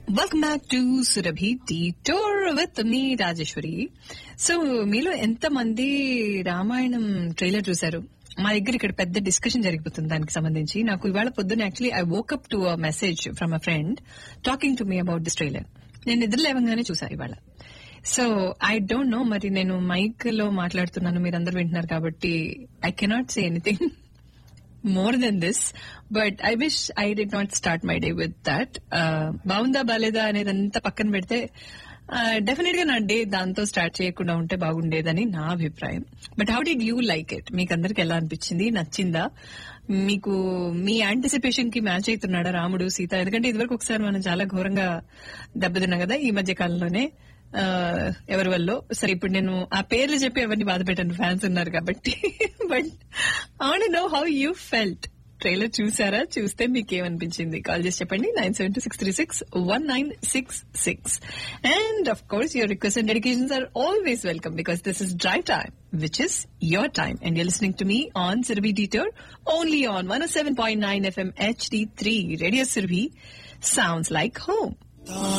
welcome back to Surabhi tea tour with me Rajeshwari so మీలో ఎంత మంది రామాయణం ట్రైలర్ చూశారు మా దగ్గర ఇక్కడ పెద్ద డిస్కషన్ జరిగిపోతుంది దానికి సంబంధించి నాకు ఇవాళ పొద్దున్న actually I woke up to a message from a friend talking to me about this trailer నేను నిద్ర లేవగానే చూసా ఇవాళ సో ఐ డోంట్ నో మరి నేను మైక్ లో మాట్లాడుతున్నాను మీరందరూ వింటున్నారు కాబట్టి I cannot say anything more than this but I wish I did not start my day with that బాగుందా బాలేదా అనేది అంతా పక్కన పెడితే డెఫినెట్ గా నా డే దాంతో స్టార్ట్ చేయకుండా ఉంటే బాగుండేదని నా అభిప్రాయం but how did you like it మీకు అందరికి ఎలా అనిపించింది నచ్చిందా మీకు మీ యాంటిసిపేషన్ కి మ్యాచ్ అవుతున్నాడా రాముడు సీత ఎందుకంటే ఇదివరకు ఒకసారి మనం చాలా ఘోరంగా దెబ్బతిన్నాం కదా ఈ మధ్య కాలంలోనే ఆ, ఎవరి వల్ల సరే ఇప్పుడు నేను ఆ పేర్లు చెప్పి ఎవరిని బాధ పెట్టాను ఫ్యాన్స్ ఉన్నారు కాబట్టి but I know how you felt trailer చూసారా చూస్తే మీకేమనిపించింది కాల్ చేసి చెప్పండి nine seven two six three six one nine six six and of course your request and dedications are always welcome because this is drive time which is your time and you're listening to me on Surabhi డీటర్ only on one seven point nine FM HD three radio Surabhi sounds like home